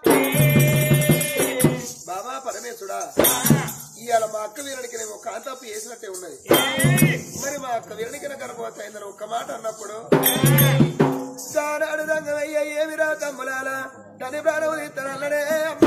బాబా పరమేశ్వరా ఇవాళ మా అక్క వీరుడికి నేను ఒక కాంతాపు వేసినట్టే ఉన్నది మరి మా అక్క వీరుడికి గర్భవతి అయిందని ఒక్క మాట అన్నప్పుడు సానాడు రంగమయ్య ఏమిరా తమ్ములాల తని ప్రాణములు ఇద్దరన్నడే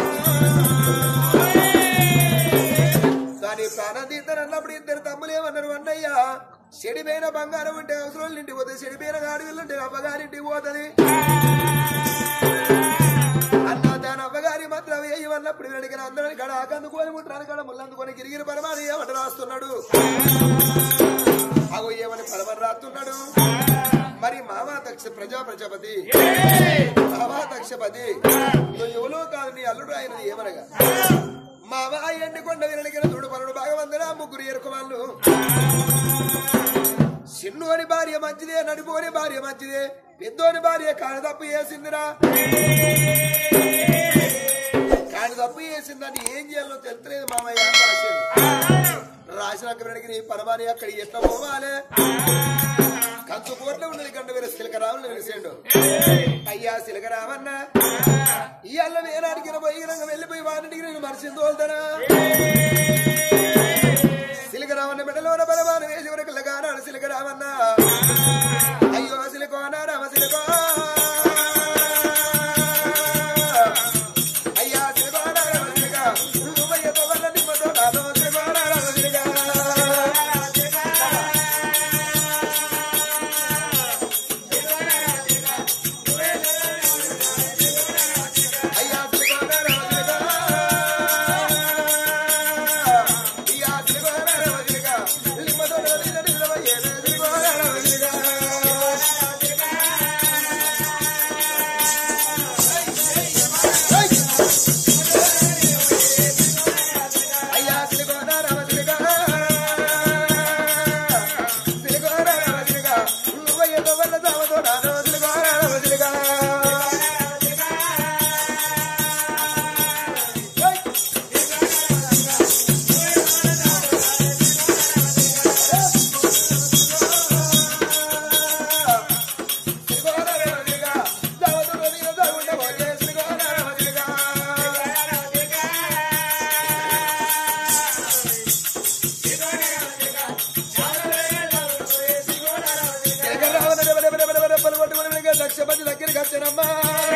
దాని ప్రాణం తీద్దరన్నప్పుడు ఇద్దరు తమ్ములు ఏమన్నారు అన్నయ్య చెడిపోయిన బంగారం ఉంటే అవసరం ఇంటికి పోతుంది చెడిపోయిన గాడిలు ఉంటే అవ్వగారింటికి పోతుంది అన్న దాని అవ్వగారి మాత్రం వేయి వన్నప్పుడు వీడికి అందరిని గడ ఆకందుకొని ముట్రాని గడ ముల్లందుకొని గిరిగిరి పరమాని ఏమంట రాస్తున్నాడు అగో ఏమని పరమని రాస్తున్నాడు మరి మామా దక్ష ప్రజా ప్రజాపతి మామా దక్షపతి నువ్వు ఎవరో కాదు నీ అల్లుడు ఆయనది ఏమనగా మామా ఎండికొండ వినడిగిన చూడు పనుడు భాగవంతుడా ముగ్గురు ఎరుకుమాళ్ళు చిన్నోని భార్య మంచిదే నడిపోని భార్య మంచిదే పెద్దోని భార్య కాని తప్పు చేసిందిరా కాని తప్పు చేసిందని ఏం చేయాలో తెలుస్తలేదు మామయ్య అని రాసింది రాసినాక వెనక్కి నీ పరమాని అక్కడ ఎట్లా పోవాలి కంచు కోట్ల ఉన్నది గంట వేరే శిలకరాములు వెలిసిండు అయ్యా శిలకరామన్న ఇవాళ వేనాడికి పోయి రంగం వెళ్ళిపోయి వాడికి నేను మనిషిని తోలుతానా సిలికరామన్న బిడ్డలోన బలమాన వేసి వరకు లగానాడు సిలికరామన్న అయ్యో సిలికోనా రామ సిలికో అయ్యా సిలికోనా రామ సిలిక నువ్వయ్యతో వల్ల నిమ్మతో నాతో సిలికోనా రామ సిలిక అయ్యా సిలికోనా రామ సిలిక అయ్యా సిలికోనా రామ సిలిక నిమ్మతో నిన్న నిలవయ్యే సిలికోనా రామ సిలిక అయ్యా సిలికోన రామ సిలిక సిలికోన రామ సిలిక నువ్వయ్య తవ్వన్న తామతో నాతో సిలికోన రామ సిలిక సిలికోన రామ సిలిక తామతో నీలో తాగుండ పోయే సిలికోన రామ సిలిక లక్షపతి దగ్గరికి వచ్చానమ్మా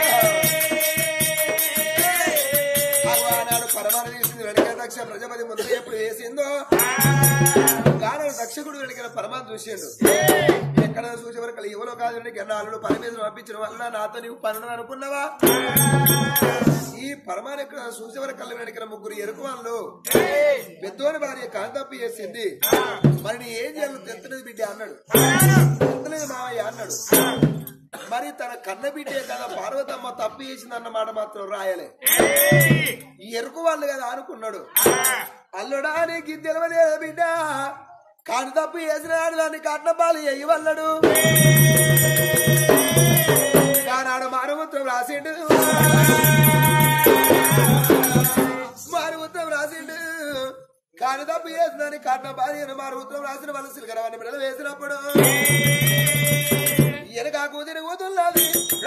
ఆనాడు పరమాణ చేసింది వెనక దక్ష ప్రజపతి ముందు ఎప్పుడు వేసిందో గానాడు దక్షకుడు వెనక పరమాన్ని చూసిండు ఎక్కడ చూసే వరకు ఎవరో కాదు గన్నాళ్ళు పరమేశ్వరం పంపించిన వల్ల నాతో నీవు పనులు అనుకున్నావా ఈ పరమాన్ని ఎక్కడ చూసే వరకు కళ్ళ వెనక ముగ్గురు ఎరుకు వాళ్ళు పెద్దోని భార్య కాంతప్పి చేసింది మరి నీ ఏం చేయాలి తెత్తలేదు బిడ్డ అన్నాడు తెత్తలేదు మావయ్య అన్నాడు మరి తన కన్న బిడ్డే కదా పార్వతమ్మ తప్పు చేసింది అన్నమాట మాత్రం రాయలే ఈ ఎరుకు వాళ్ళు కదా అనుకున్నాడు అల్లుడా నీకు ఇది తెలియలేదు బిడ్డ కాని తప్పు చేసిన దాన్ని కట్నపాలు ఎయ్యవల్లడు కానాడు మానవత్వం రాసిండు మానవత్వం రాసిండు కాని తప్పు చేసిందని కట్నపాలు మానవత్వం రాసిన వాళ్ళు సిలకరవని బిడ్డలు వేసినప్పుడు వెనక కూతురు కూతున్నది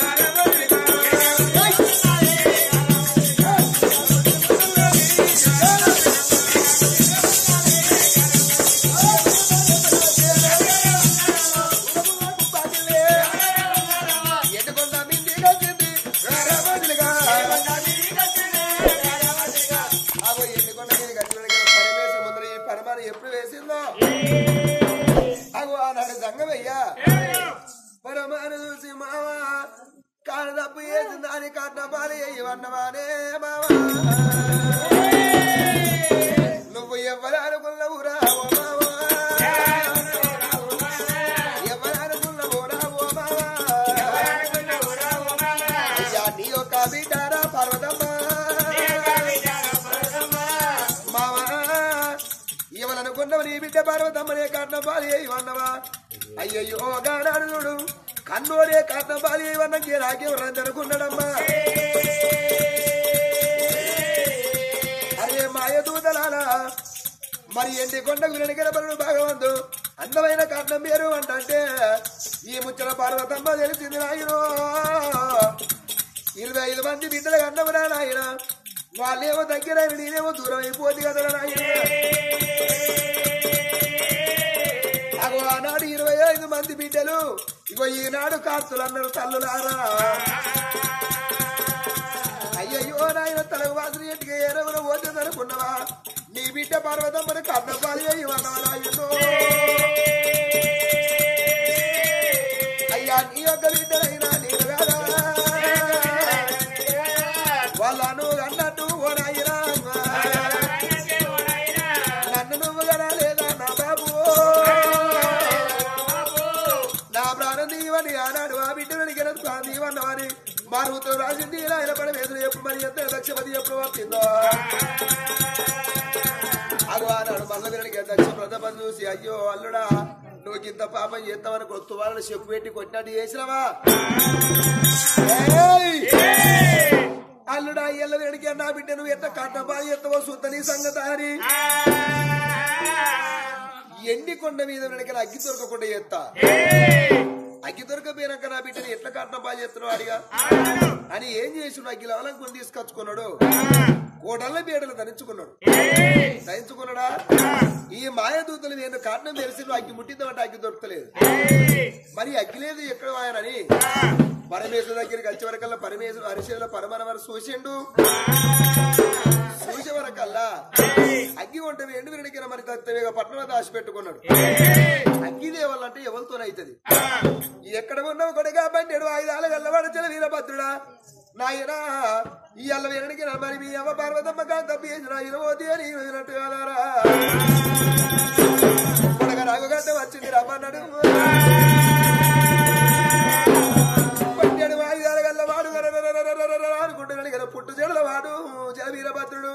ఎన్నుకొండ మింది కచ్చింది రామదిలిగా అగో ఎన్నుకొండ మీద కచ్చిన పరమేశ్వర ముందర ఈ పరమాన్ని ఎప్పుడు వేసిందో అగో ఆనాడు సంగమయ్యా పరమాను చూసి మావా కాళ్ళ తప్పు చేసింది అని కట్నపాలి ఇవన్నవానే మావా నువ్వు ఎవరు అనుకున్నావురా ఓ మావా ఎవరు అనుకున్నావురా ఓ మావా అయ్యా నీ యొక్క బిడ్డారా పర్వతమ్మ మావా ఎవరనుకున్నావు నీ బిడ్డ పర్వతమ్మనే కట్నపాలి ఇవన్నవా అయ్యయ్యో గానాడు చూడు కన్నోరే కట్నపాలి ఇవన్నకి రాకేవరని అనుకున్నాడమ్మా అరే మాయ దూతలాలా మరి ఎండి కొండకు వెనకర బరుడు భగవంతు అందమైన కట్నం పేరు అంటే ఈ ముచ్చట పార్వతమ్మ తెలిసింది నాయనో ఇరవై ఐదు మంది బిడ్డలు కన్నవరా నాయన వాళ్ళేమో దగ్గర నేనేమో దూరం అయిపోద్ది కదరా నాయన అగో ఆనాడు ఇరవై ఐదు మంది బిడ్డలు ఇగో ఈనాడు కార్తులు అన్నారు తల్లులారా అయ్యయ్యో నాయన తలకు వాసన ఎట్టుగా ఏరెవరు పోతుంది అనుకున్నావా నీ బిడ్డ పర్వతమ్మని కన్నపాలి అయ్యవన్నవా నాయనో అయ్యా నీ యొక్క బిడ్డలైనా నేను కదా వాళ్ళను అన్నట్టు ఓ నాయనా నన్ను నువ్వు కదా లేదా నా బాబు నా ప్రాణం దీవని ఆనాడు ఆ బిడ్డను అడిగిన ప్రాణం దీవన్నవాని మారుతో రాసింది ఆయన పడి వేదులు ఎప్పుడు మరి ఎంత దక్షపతి ఎప్పుడు వచ్చిందో అది ఆనాడు మల్ల వినడికి దక్ష ప్రతాపం చూసి అయ్యో అల్లుడా నువ్వు ఇంత పాపం చేస్తావని కొత్త వాళ్ళని చెప్పు పెట్టి కొట్టినట్టు చేసినవా ఏయ్! అల్లుడా ఎల్ల వేడికి నా బిడ్డ నువ్వు ఎంత కట్టబా ఎత్తవో సుత్త నీ సంగత అని ఎండి కొండ మీద వెనకల అగ్గి దొరకకుండా చేస్తా అగ్గి దొరకపోయినాక నా బిడ్డని ఎట్లా కట్టబా చేస్తున్నావు అడిగా అని ఏం చేసిన అగ్గి లవలం కొని తీసుకొచ్చుకున్నాడు కోటల్ల బీడలు ధరించుకున్నాడు ధరించుకున్నాడా ఈ మాయదూతలు నేను కారణం తెలిసి నువ్వు అగ్గి ముట్టిద్దామంటే అగ్గి దొరకలేదు మరి అగ్గి లేదు ఎక్కడ ఆయనని పరమేశ్వరు దగ్గరికి వచ్చే వరకల్లా పరమేశ్వరు అరిశేలో పరమరమర చూసిండు చూసే వరకల్లా అగ్గి వంట ఎండు వినడికిన మరి తత్వేగా పట్టణంలో దాచి పెట్టుకున్నాడు అగ్గి దేవాలంటే ఎవరితోనైతది ఎక్కడ ఉన్నావు కొడుగా బండెడు ఆయుధాలు గల్లవాడచల వీరభద్రుడా నాయనా ఈ అల్ల వినడికి మరి మీ అమ్మ పార్వతమ్మ కాంత పేసిన వినవోది అని వినట్టు కదారా కొడగ రాగుగడ్డ వచ్చింది రమ్మన్నాడు పన్నెడు వాయిదాల గల్ల వాడు అనుకుంటున్నాడు కదా పుట్టు చెడల వాడు జల వీరభద్రుడు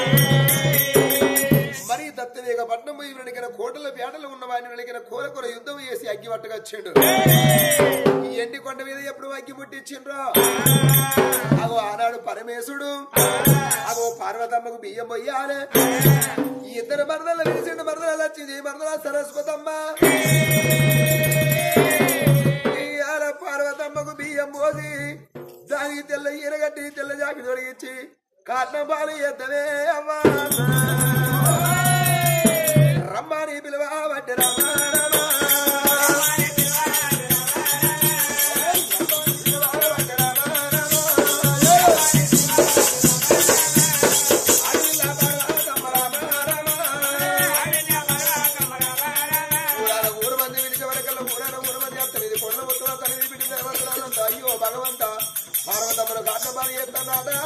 మరి దత్తవేగ పట్నం పోయి వెనకిన కోటల పేటలు ఉన్న వాడిని వెనకిన కోర కూర యుద్ధం చేసి అగ్గి పట్టగా వచ్చిండు ఈ ఎండి కొండ మీద ఎప్పుడు అగ్గి పుట్టించిండ్రో అగో ఆనాడు పరమేశుడు అగో పార్వతమ్మకు బియ్యం పోయాలి ఈ ఇద్దరు మరదలు విరిసిండు మరదలు వచ్చింది మరదల సరస్వతమ్మ ఇయ్యాల పార్వతమ్మకు బియ్యం పోసి దానికి తెల్ల ఈరగట్టి తెల్ల జాకి తొడిగించి కారణం పాలు ఎద్దవే అమ్మా రమ్మని పిలువబట్టి రమ్మా ఊరు మంది విలిచే వరకల్లా ఊరాన ఊరు మంది అంత ఇది కొండ ముట్టులో తల్లి బిడ్డ దేవతలంతా అయ్యో భగవంత పార్వతమ్మను కాటబారి ఎత్తన్నాడా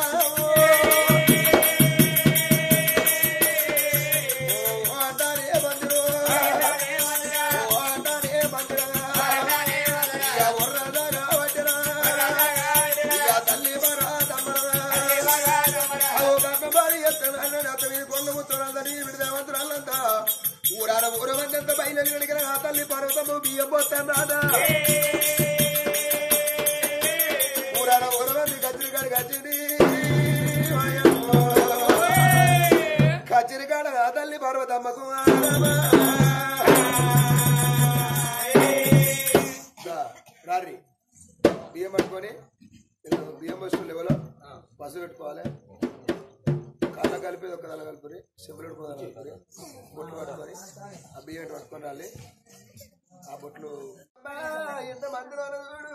ఓ అంటారే బందిరో ఓ అంటారే బందిరా ఇక ఉర్రదాగా వడ్డరా ఇక తల్లి బరా తమ్మరా అవు కాటబారి ఎత్తనాడు అత్త మీద కొండ ముట్టులందరి బిడ్డ దేవతలంతా ఊరాన ఊరు మంది అంత బయలు అడిగిన ఆ తల్లి పర్వతము బియ్యం పోతాను ఊరాన ఊరు మంది గచ్చిరికాడు గచ్చిరి కచ్చిరికాడ ఆ తల్లి పర్వతమ్మకు ఆడమా. దా, రారి బియ్యం పట్టుకొని ఇదిగో బియ్యం వస్తువులు లెవెలో పసు పెట్టుకోవాలి కాళ్ళ కలిపేది ఒక దాని కలుపురి చెప్పులు కలుపుకొని బొట్లు పట్టుకొని ఆ బియ్యం ఇటు పట్టుకొని రాలి ఆ బొట్లు ఎంత మందిలో చూడు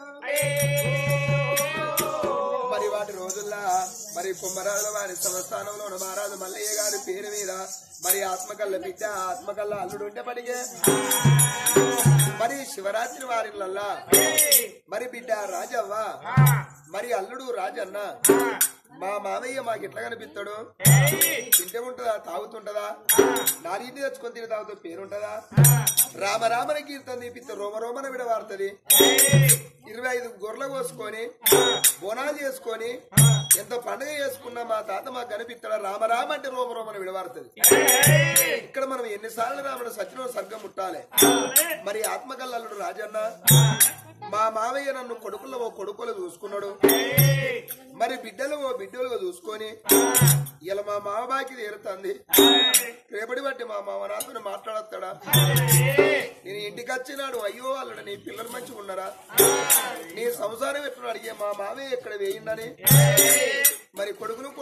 మరి వాటి రోజుల్లో మరి కుమ్మరాజుల వారి సంస్థానంలో ఉన్న మహారాజు మల్లయ్య గారి పేరు మీద మరి ఆత్మకల్ల బిడ్డ ఆత్మకల్ల అల్లుడు ఉండేపటికే మరి శివరాత్రి వారిలల్లా మరి బిడ్డ రాజవ్వ మరి అల్లుడు రాజన్న మా మామయ్య మాకు ఎట్లా కనిపిస్తాడు తింటే ఉంటుందా తాగుతుంటదా నాలుగింటి తెచ్చుకొని తిని తాగుతూ పేరుంటదా రామ రామన కీర్తన తీపిస్తే రోమ రోమన విడవాడుతుంది ఇరవై ఐదు గొర్రెలు కోసుకొని బోనాలు చేసుకొని ఎంత పండుగ చేసుకున్నా మా తాత మాకు కనిపిస్తాడా రామ రామ అంటే రోమ రోమన విడవాడుతుంది ఇక్కడ మనం ఎన్నిసార్లు రాముడు సచిన సర్గం ముట్టాలి మరి ఆత్మకల్లలుడు రాజన్న మా మావయ్య నన్ను కొడుకుల్లో ఓ కొడుకులు చూసుకున్నాడు మరి బిడ్డలు ఓ బిడ్డలుగా చూసుకొని ఇలా మా మామ బాకి తీరుతుంది రేపటి బట్టి మా మామ నాతో మాట్లాడతాడా నేను ఇంటికి వచ్చినాడు అయ్యో వాళ్ళడు నీ పిల్లలు మంచిగా ఉన్నారా నీ సంసారం ఎప్పుడు అడిగే మా మావయ్య ఎక్కడ వేయిండని మరి కొడుకులు